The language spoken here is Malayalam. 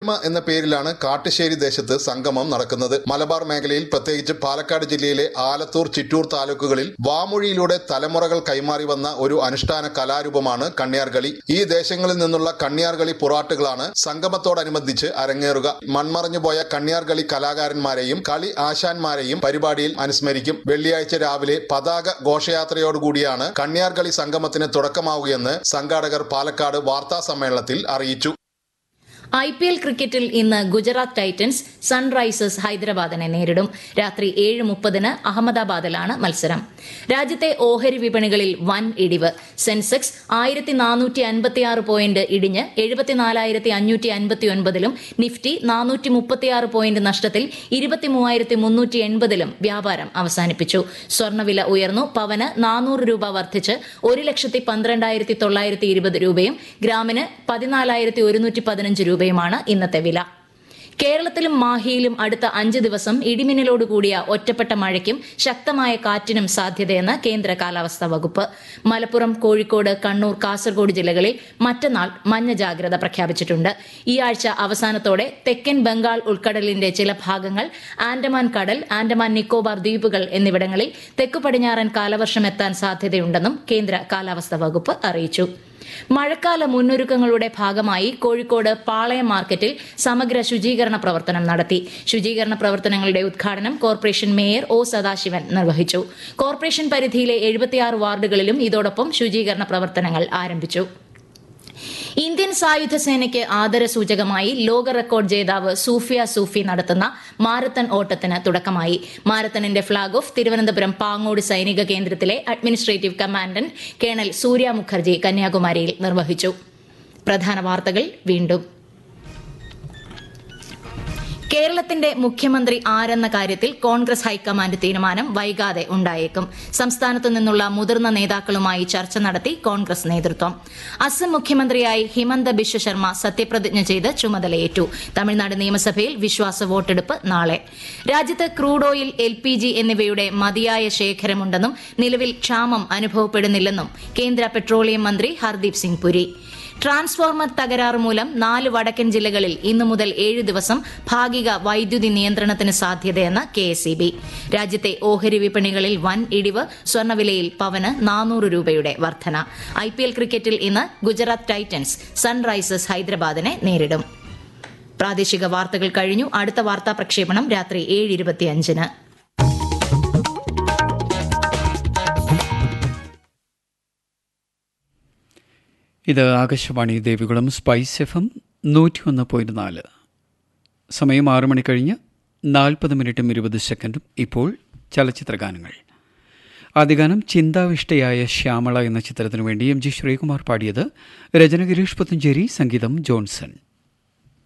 ആത്മ എന്ന പേരിലാണ് കാട്ടുശ്ശേരി ദേശത്ത് സംഗമം നടക്കുന്നത് മലബാർ മേഖലയിൽ പ്രത്യേകിച്ച് പാലക്കാട് ജില്ലയിലെ ആലത്തൂർ ചിറ്റൂർ താലൂക്കുകളിൽ വാമൊഴിയിലൂടെ തലമുറകൾ കൈമാറി വന്ന ഒരു അനുഷ്ഠാന കലാരൂപമാണ് കണ്ണിയാർകളി ഈ ദേശങ്ങളിൽ നിന്നുള്ള കണ്ണിയാർകളി പുറാട്ടുകളാണ് സംഗമത്തോടനുബന്ധിച്ച് അരങ്ങേറുക മൺമറഞ്ഞുപോയ കണ്ണിയാർകളി കലാകാരന്മാരെയും കളി ആശാന്മാരെയും പരിപാടിയിൽ അനുസ്മരിക്കും വെള്ളിയാഴ്ച രാവിലെ പതാക ഘോഷയാത്രയോടുകൂടിയാണ് കണ്ണിയാർകളി സംഗമത്തിന് തുടക്കമാവുകയെന്ന് സംഘാടകർ പാലക്കാട് വാർത്താ സമ്മേളനത്തിൽ അറിയിച്ചു ഐ പി എൽ ക്രിക്കറ്റിൽ ഇന്ന് ഗുജറാത്ത് ടൈറ്റൻസ് സൺറൈസേഴ്സ് ഹൈദരാബാദിനെ നേരിടും രാത്രി ഏഴ് മുപ്പതിന് അഹമ്മദാബാദിലാണ് മത്സരം രാജ്യത്തെ ഓഹരി വിപണികളിൽ വൻ ഇടിവ് സെൻസെക്സ് ആയിരത്തി നാനൂറ്റി അൻപത്തിയാറ് പോയിന്റ് ഇടിഞ്ഞ് എഴുപത്തിനാലായിരത്തി അഞ്ഞൂറ്റി അൻപത്തി ഒൻപതിലും നിഫ്റ്റി നാനൂറ്റി മുപ്പത്തിയാറ് പോയിന്റ് നഷ്ടത്തിൽ ഇരുപത്തിമൂവായിരത്തി മുന്നൂറ്റി എൺപതിലും വ്യാപാരം അവസാനിപ്പിച്ചു സ്വർണ്ണവില ഉയർന്നു പവന് നാനൂറ് രൂപ വർദ്ധിച്ച് ഒരു ലക്ഷത്തി പന്ത്രണ്ടായിരത്തി തൊള്ളായിരത്തി ഇരുപത് രൂപയും ഗ്രാമിന് പതിനാലായിരത്തി ഒരുന്നൂറ്റി പതിനഞ്ച് രൂപയുമാണ് ഇന്നത്തെ വില കേരളത്തിലും മാഹിയിലും അടുത്ത അഞ്ച് ദിവസം ഇടിമിന്നലോട് കൂടിയ ഒറ്റപ്പെട്ട മഴയ്ക്കും ശക്തമായ കാറ്റിനും സാധ്യതയെന്ന് കേന്ദ്ര കാലാവസ്ഥാ വകുപ്പ് മലപ്പുറം കോഴിക്കോട് കണ്ണൂർ കാസർഗോഡ് ജില്ലകളിൽ മറ്റന്നാൾ മഞ്ഞ ജാഗ്രത പ്രഖ്യാപിച്ചിട്ടുണ്ട് ഈ ആഴ്ച അവസാനത്തോടെ തെക്കൻ ബംഗാൾ ഉൾക്കടലിന്റെ ചില ഭാഗങ്ങൾ ആൻഡമാൻ കടൽ ആൻഡമാൻ നിക്കോബാർ ദ്വീപുകൾ എന്നിവിടങ്ങളിൽ തെക്കു പടിഞ്ഞാറൻ കാലവർഷം എത്താൻ സാധ്യതയുണ്ടെന്നും കേന്ദ്ര കാലാവസ്ഥാ വകുപ്പ് അറിയിച്ചു മഴക്കാല മുന്നൊരുക്കങ്ങളുടെ ഭാഗമായി കോഴിക്കോട് പാളയം മാർക്കറ്റിൽ സമഗ്ര ശുചീകരണ പ്രവർത്തനം നടത്തി ശുചീകരണ പ്രവർത്തനങ്ങളുടെ ഉദ്ഘാടനം കോർപ്പറേഷൻ മേയർ ഒ സദാശിവൻ നിർവഹിച്ചു കോർപ്പറേഷൻ പരിധിയിലെ എഴുപത്തിയാറ് വാർഡുകളിലും ഇതോടൊപ്പം ശുചീകരണ പ്രവർത്തനങ്ങൾ ആരംഭിച്ചു ഇന്ത്യൻ സായുധ സേനയ്ക്ക് ആദരസൂചകമായി ലോക റെക്കോർഡ് ജേതാവ് സൂഫിയ സൂഫി നടത്തുന്ന മാരത്തൺ ഓട്ടത്തിന് തുടക്കമായി മാരത്തണിന്റെ ഫ്ളാഗ് ഓഫ് തിരുവനന്തപുരം പാങ്ങോട് സൈനിക കേന്ദ്രത്തിലെ administrative commandant colonel Surya Mukherjee കന്യാകുമാരിയിൽ നിർവഹിച്ചു പ്രധാന വാർത്തകൾ വീണ്ടും കേരളത്തിന്റെ മുഖ്യമന്ത്രി ആരെന്ന കാര്യത്തിൽ കോൺഗ്രസ് ഹൈക്കമാൻഡ് തീരുമാനം വൈകാതെ ഉണ്ടായേക്കും സംസ്ഥാനത്തു നിന്നുള്ള മുതിർന്ന നേതാക്കളുമായി ചർച്ച നടത്തി കോൺഗ്രസ് നേതൃത്വം അസം മുഖ്യമന്ത്രിയായി ഹിമന്ത ബിശ്വ ശർമ്മ സത്യപ്രതിജ്ഞ ചെയ്ത് ചുമതലയേറ്റു തമിഴ്നാട് നിയമസഭയിൽ വിശ്വാസ വോട്ടെടുപ്പ് നാളെ രാജ്യത്ത് crude oil L P G എന്നിവയുടെ മതിയായ ശേഖരമുണ്ടെന്നും നിലവിൽ ക്ഷാമം അനുഭവപ്പെടുന്നില്ലെന്നും കേന്ദ്ര പെട്രോളിയം മന്ത്രി ഹർദീപ് സിംഗ് പുരി ട്രാൻസ്ഫോർമർ തകരാറ് മൂലം നാല് വടക്കൻ ജില്ലകളിൽ ഇന്നു മുതൽ ഏഴ് ദിവസം ഭാഗിക വൈദ്യുതി നിയന്ത്രണത്തിന് സാധ്യതയെന്ന് കെ എസ് ഇ ബി രാജ്യത്തെ ഓഹരി വിപണികളിൽ വൻ ഇടിവ് സ്വർണ്ണവിലയിൽ പവന് നാനൂറ് രൂപയുടെ വർധന ഐ പി എൽ ക്രിക്കറ്റിൽ ഇന്ന് ഗുജറാത്ത് ടൈറ്റൻസ് സൺറൈസേഴ്സ് ഹൈദരാബാദിനെ നേരിടും പ്രാദേശിക വാർത്തകൾ കഴിഞ്ഞു അടുത്ത വാർത്താ പ്രക്ഷേപണം രാത്രി ഏഴ് ഇരുപത്തിയഞ്ചിന് ഇത് Akashvani Devikulam spice F M നൂറ്റി ഒന്ന് പോയിന്റ് നാല് സമയം ആറു മണി കഴിഞ്ഞ് നാൽപ്പത് മിനിറ്റും ഇരുപത് സെക്കൻഡും ഇപ്പോൾ ചലച്ചിത്ര ഗാനങ്ങൾ ആദ്യഗാനം ചിന്താവിഷ്ടയായ ശ്യാമള എന്ന ചിത്രത്തിനു വേണ്ടി എം ജി ശ്രീകുമാർ പാടിയത് രചന ഗിരീഷ് പുത്തഞ്ചേരി സംഗീതം ജോൺസൺ